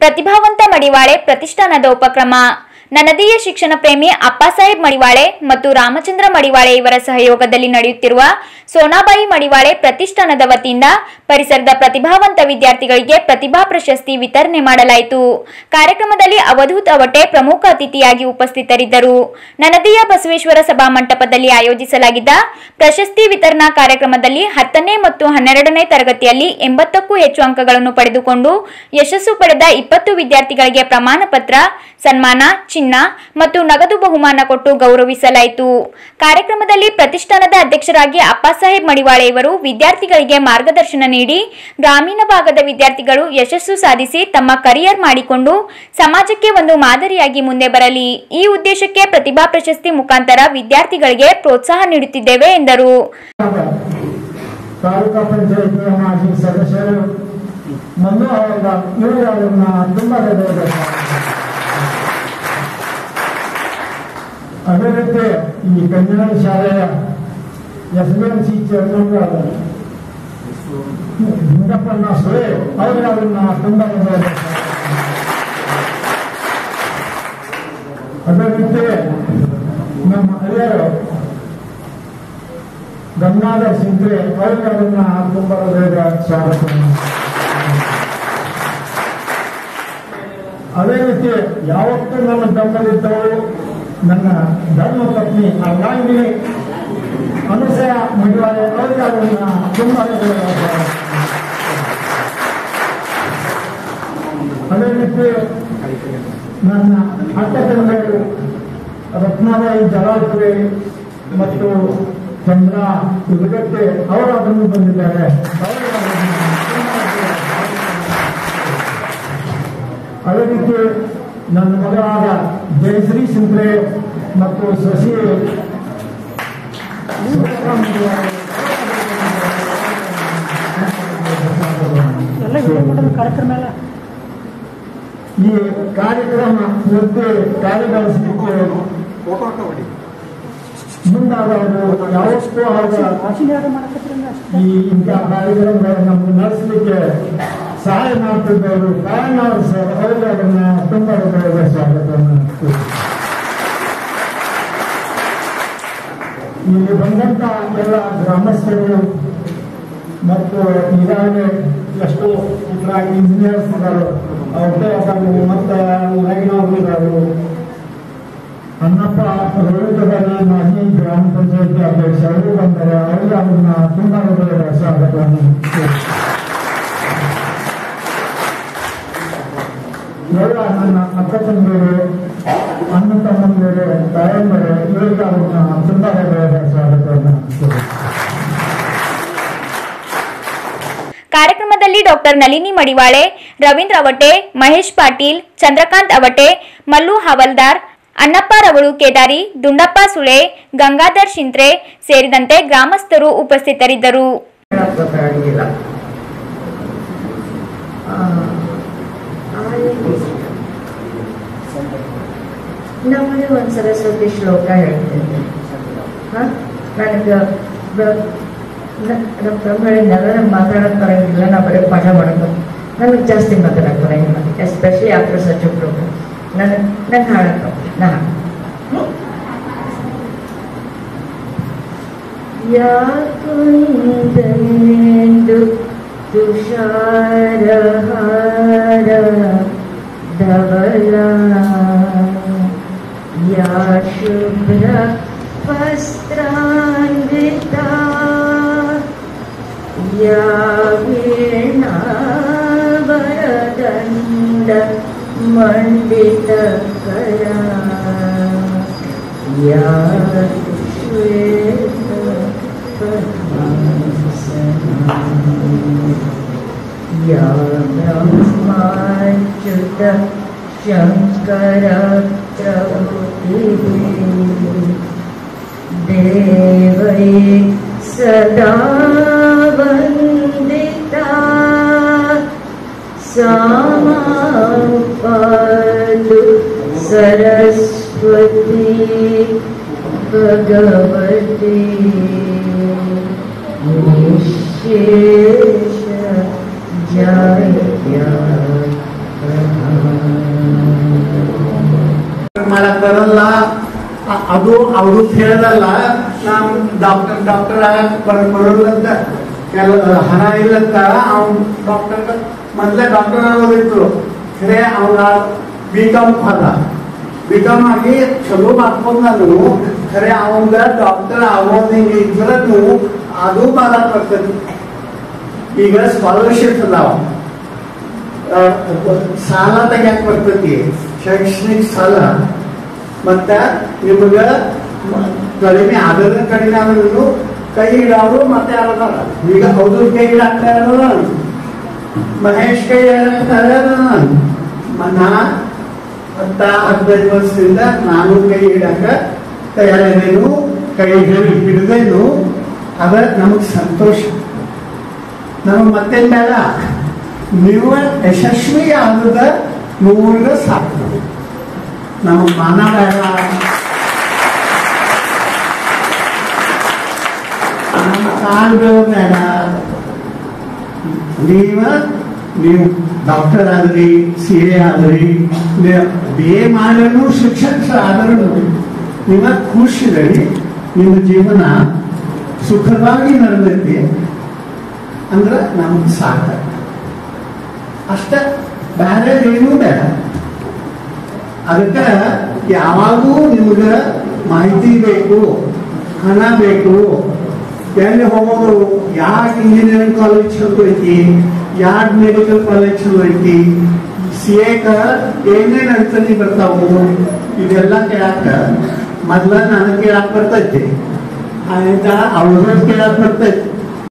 ಪ್ರತಿಭಾವಂತ ಮಡಿವಾಳೆ ಪ್ರತಿಷ್ಠಾನದ ಉಪಕ್ರಮ ನನ್ನದೀಯ ಶಿಕ್ಷಣ ಪ್ರೇಮಿ ಅಪ್ಪಾಸಾಹೇಬ್ ಮಡಿವಾಳೆ ಮತ್ತು ರಾಮಚಂದ್ರ ಮಡಿವಾಳೆ ಇವರ ಸಹಯೋಗದಲ್ಲಿ ನಡೆಯುತ್ತಿರುವ ಸೋನಾಬಾಯಿ ಮಡಿವಾಳೆ ಪ್ರತಿಷ್ಠಾನದ ವತಿಯಿಂದ ಪರಿಸರದ ಪ್ರತಿಭಾವಂತ ವಿದ್ಯಾರ್ಥಿಗಳಿಗೆ ಪ್ರತಿಭಾ ಪ್ರಶಸ್ತಿ ವಿತರಣೆ ಮಾಡಲಾಯಿತು ಕಾರ್ಯಕ್ರಮದಲ್ಲಿ ಅವಧೂತ್ ಅವಟೆ ಪ್ರಮುಖ ಅತಿಥಿಯಾಗಿ ಉಪಸ್ಥಿತರಿದ್ದರು ನನ್ನದೀಯ ಬಸವೇಶ್ವರ ಸಭಾ ಮಂಟಪದಲ್ಲಿ ಆಯೋಜಿಸಲಾಗಿದ್ದ ಪ್ರಶಸ್ತಿ ವಿತರಣಾ ಕಾರ್ಯಕ್ರಮದಲ್ಲಿ ಹತ್ತನೇ ಮತ್ತು ಹನ್ನೆರಡನೇ ತರಗತಿಯಲ್ಲಿ ಎಂಬತ್ತಕ್ಕೂ ಹೆಚ್ಚು ಅಂಕಗಳನ್ನು ಪಡೆದುಕೊಂಡು ಯಶಸ್ಸು ಪಡೆದ ಇಪ್ಪತ್ತು ವಿದ್ಯಾರ್ಥಿಗಳಿಗೆ ಪ್ರಮಾಣ ಪತ್ರ ಸನ್ಮಾನ ಚಿನ್ನ ಮತ್ತು ನಗದು ಬಹುಮಾನ ಕೊಟ್ಟು ಗೌರವಿಸಲಾಯಿತು ಕಾರ್ಯಕ್ರಮದಲ್ಲಿ ಪ್ರತಿಷ್ಠಾನದ ಅಧ್ಯಕ್ಷರಾಗಿ ಅಪ್ಪಾಸಾಹೇಬ್ ಮಡಿವಾಳೆ ಇವರು ವಿದ್ಯಾರ್ಥಿಗಳಿಗೆ ಮಾರ್ಗದರ್ಶನ ನೀಡಿ ಗ್ರಾಮೀಣ ಭಾಗದ ವಿದ್ಯಾರ್ಥಿಗಳು ಯಶಸ್ಸು ಸಾಧಿಸಿ ತಮ್ಮ ಕರಿಯರ್ ಮಾಡಿಕೊಂಡು ಸಮಾಜಕ್ಕೆ ಒಂದು ಮಾದರಿಯಾಗಿ ಮುಂದೆ ಬರಲಿ ಈ ಉದ್ದೇಶಕ್ಕೆ ಪ್ರತಿಭಾ ಪ್ರಶಸ್ತಿ ಮುಖಾಂತರ ವಿದ್ಯಾರ್ಥಿಗಳಿಗೆ ಪ್ರೋತ್ಸಾಹ ನೀಡುತ್ತಿದ್ದೇವೆ ಎಂದರು ತಾಲೂಕಾ ಪಂಚಾಯತ್ನ ಮಾಜಿ ಸದಸ್ಯರು ಮನೋಹರ ಇವರು ಅವರನ್ನ ತುಂಬ ಅದೇ ರೀತಿ ಈ ಕನ್ನಡ ಶಾಲೆಯ S B M C chairman Lingappanna Sule ಅವರು ಅವರನ್ನ ತುಂಬ ಅದೇ ರೀತಿ ನಮ್ಮ ಹಿರಿಯರು ಗಂಗಾಧರ್ ಸಿಂಗ್ರೆ ಅವರಿಗೆ ಅವರನ್ನ ತುಂಬ ಹೃದಯದ ಸ್ವಾಗತ ಅದೇ ರೀತಿ ಯಾವತ್ತೂ ನಮ್ಮ ಧರ್ಮದಲ್ಲಿದ್ದವರು ನನ್ನ ಧರ್ಮ ಪತ್ನಿ ಅರ್ಧಾಂಗಿನಿ ಅನುಸಯ ಮಡಿವಾಳೆ ಅವರಿಗೆ ಅವರನ್ನ ತುಂಬ ಹೃದಯದ ಸ್ವಾಗತ ಅದೇ ರೀತಿ ನನ್ನ ಅಕ್ಕ ತಂದೆಯರು ರತ್ನಾಬಾಯಿ ಜಲಾಲ್ಪುರಿ ಮತ್ತು ಚಂದ್ರ ಇದಕ್ಕೆ ಅವರು ಅದನ್ನು ಬಂದಿದ್ದಾರೆ ಅವರು ಅದೇ ರೀತಿ ನನ್ನ ಮಗನಾದ ಜಯಶ್ರೀ ಸಿಂದ್ರೆ ಮತ್ತು ಶಶಿ ಎಲ್ಲ ವಿಡಿಯೋ ಮಾಡೋದು ಕಾರ್ಯಕ್ರಮ ಎಲ್ಲ ಈ ಕಾರ್ಯಕ್ರಮ ಮತ್ತೆ ಕಾರ್ಯದರ್ಶಿಗೆ ಮುಂದಾದವರು ಯಾವತ್ತೂ ಅವರ ಆಶೀರ್ವಾದ ಮಾಡಕತ್ರಿಂದ ಅಷ್ಟೇ ಈ ಇಂಥ ಕಾರ್ಯಕ್ರಮಗಳನ್ನು ನಮ್ಗೆ ನಡೆಸಲಿಕ್ಕೆ ಸಹಾಯ ಮಾಡ್ತಿದ್ದವರು ಕಾರಣ ಸರ್ ಅವರಿಗೆ ಅದನ್ನ ತುಂಬ ಹೃದಯದ ಸ್ವಾಗತವನ್ನು ಇಲ್ಲಿ ಬಂದಂತ ಎಲ್ಲ ಗ್ರಾಮಸ್ಥರು ಮತ್ತು ಈಗಾಗಲೇ ಎಷ್ಟು ಇದ್ರಾಗ ಇಂಜಿನಿಯರ್ಸ್ ಇದ್ದಾರೆ ಅವ್ರದ್ದೇ ಅದಾರು ಮತ್ತು ಲೈನವ್ರು ಇದ್ದಾರೆ ಅನ್ನಪ್ಪ ರೋಹಿತದಲ್ಲಿ ಮಾಜಿ ಗ್ರಾಮ ಪಂಚಾಯತಿ ಅಧ್ಯಕ್ಷ ಅವರು ಬಂದರೆ ಅವರಿಗೆ ಅವ್ರನ್ನ ತುಂಬ ಹೃದಯದ ಸ್ವಾಗತವನ್ನು ಎಲ್ಲ ನನ್ನ ಅಕ್ಕ ತಂಗಿಯರು ಅಣ್ಣ ತಮ್ಮಂದಿರು ತಾಯಂದಿರು ಇವರಿಗೆ ಅವ್ರನ್ನ ತುಂಬ ಹೃದಯದ ಸ್ವಾಗತವನ್ನು ಕಾರ್ಯಕ್ರಮದಲ್ಲಿ ಡಾಕ್ಟರ್ ನಳಿನಿ ಮಡಿವಾಳೆ ರವೀಂದ್ರ ಅವಟೆ ಮಹೇಶ್ ಪಾಟೀಲ್ ಚಂದ್ರಕಾಂತ್ ಅವಟೆ ಮಲ್ಲು ಹವಲ್ದಾರ್ ಅಣ್ಣಪ್ಪ ರವಳು ಕೇದಾರಿ ದುಂಡಪ್ಪ ಸುಳೆ ಗಂಗಾಧರ್ ಶಿಂತ್ರೆ ಸೇರಿದಂತೆ ಗ್ರಾಮಸ್ಥರು ಉಪಸ್ಥಿತರಿದ್ದರು ಹೇಳಕ್ ಗೊತ್ತಾಗಿಲ್ಲ ಆ, ಆ ರೀತಿ ನಮ್ಮಲ್ಲಿ ಒಂದು ಸರಸ್ವತಿ ಶ್ಲೋಕ ಹೇಳ್ತೀನಿ ಹಾಂ ನನಗೆ ನಮ್ಮ ಬ್ರಹ್ಮ ಹೇಳಿದ್ನಲ್ಲ ನಂಗೆ ಮಾತಾಡೋಕೆ ಬರೋಂಗಿಲ್ಲ ನಾ ಬರೀ ಪಾಠ ಮಾಡೋದು ನನಗೆ ಜಾಸ್ತಿ ಮಾತಾಡೋಕೆ ಬರೋಂಗಿಲ್ಲ ಎಸ್ಪೆಷಲಿ ಆಫ್ಟರ್ ಸಚ್ ಪ್ರೋಗ್ರಾಮ್ ನನಗೆ ನಂಗೆ ಹಾಡಕ್ಕೆ ನಾ ಹ್ಞೂ ಯಾಕುಂದೆಂದು ತುಷಾರಹಾರ ಧವಲ ಯಾ ಶುಭ್ರ ವಸ್ತ್ರಾನ್ವಿತ ಯಾ ವೀಣಾ ವರದಂಡ ಮಂಡಿತ ಕರ ಯಾ ಶ್ವೇತ ಪದ್ಮಾಸನ या ब्रह्माच्युत शङ्कर प्रभुतिः देवै सदा वन्दिता सा मां पातु सरस्वती भगवती निःशेष जय ಅವರು ಕೇಳಲ್ಲ ನಾವು ಡಾಕ್ಟರ್ ಡಾಕ್ಟರ್ ಬರೋಲ್ಲಂತ ಕೆಲ ಹಣ ಇಲ್ಲಂತ ಅವ್ನು ಡಾಕ್ಟರ್ ಮೊದಲೇ ಡಾಕ್ಟರ್ ಆಗೋದಿತ್ತು ಖರೆ ಅವನ ಬಿ ಕಾಮ್ ಆದ ಬಿ ಕಾಮ್ ಆಗಿ ಚಲೋ ಮಾಡ್ಕೊಂಡ್ ನಾನು ಖರೆ ಅವಂಗ ಡಾಕ್ಟರ್ ಆಗೋದಂಗೆ ಇದ್ರೂ ಅದು ಮಾಡಕ್ ಬರ್ತದೆ ಈಗ ಸ್ಕಾಲರ್ಶಿಪ್ ಅದಾವ ಆ, ಸಾಲ ತೆಗ್ಯಾಕ ಬರ್ತೈತಿ ಶೈಕ್ಷಣಿಕ ಸಾಲ ಮತ್ತ ನಿಮಗ ಮ- ಕಡಿಮೆ ಆದದ ಕಡಿಮೆ ಆದ್ರೂ ಕೈ ಇಡೋರು ಮತ್ತೆ ಯಾರದಾರ ಈಗ ಅವ್ರ ಕೈ ಇಡಾಕ್ತಾ ಇರೋದು ಮಹೇಶ್ ಕೈ ಇಡಾಕ್ತಾ ಇರೋದು ನಾ ಹತ್ತ ಹದಿನೈದು ವರ್ಷದಿಂದ ನಾನು ಕೈ ಇಡಾಕ ತಯಾರಿದ್ದೇನು ಕೈ ಹಿಡಿ ಹಿಡಿದೇನು ಅದ ನಮಗ್ ಸಂತೋಷ ನಮಗ್ ಮತ್ತೇನ್ ಬೇಡ ನೀವು ಯಶಸ್ವಿ ಆದದ ನೋಡಿದ್ರೆ ಸಾಕು ನಮಗ್ ಮಾನ ಬೇಡ ನಮ್ಮ ಕಾಲ್ಗಳು ಬೇಡ ನೀವ ನೀವು ಡಾಕ್ಟರ್ ಆದ್ರಿ ಸಿ ಎ ಆದ್ರಿ ಬಿ ಎ ಮಾಡಲು ಶಿಕ್ಷಕ ಆದರೂ ನೀವ ಖುಷಿರಲಿ ನಿಮ್ಮ ಜೀವನ ಸುಖವಾಗಿ ನಡೆದೈತಿ ಅಂದ್ರೆ ನಮ್ಗೆ ಸಾಕ ಅಷ್ಟ ಬೇರೆ ಏನೂ ಬೇಡ ಅದಕ್ಕೆ ಯಾವಾಗೂ ನಿಮ್ಗೆ ಮಾಹಿತಿ ಬೇಕು ಹಣ ಬೇಕು ಎಲ್ಲಿ ಹೋಗೋದು ಯಾಕೆ ಇಂಜಿನಿಯರಿಂಗ್ ಕಾಲೇಜ್ ಚಲೋ ಐತಿ ಯಾಕೆ ಮೆಡಿಕಲ್ ಕಾಲೇಜ್ ಚಲೋ ಐತಿ ಸಿ ಎಕ ಏನೇನ್ ಅಡಚಣೆ ಬರ್ತಾವು ಇದೆಲ್ಲ ಕೇಳಾಕ ಮೊದ್ಲ ನನಗೆ ಕೇಳಾಕ್ ಬರ್ತೈತಿ ಆಯ್ತಾ ಅವ್ರ ಕೇಳಾಕ್ ಬರ್ತೈತಿ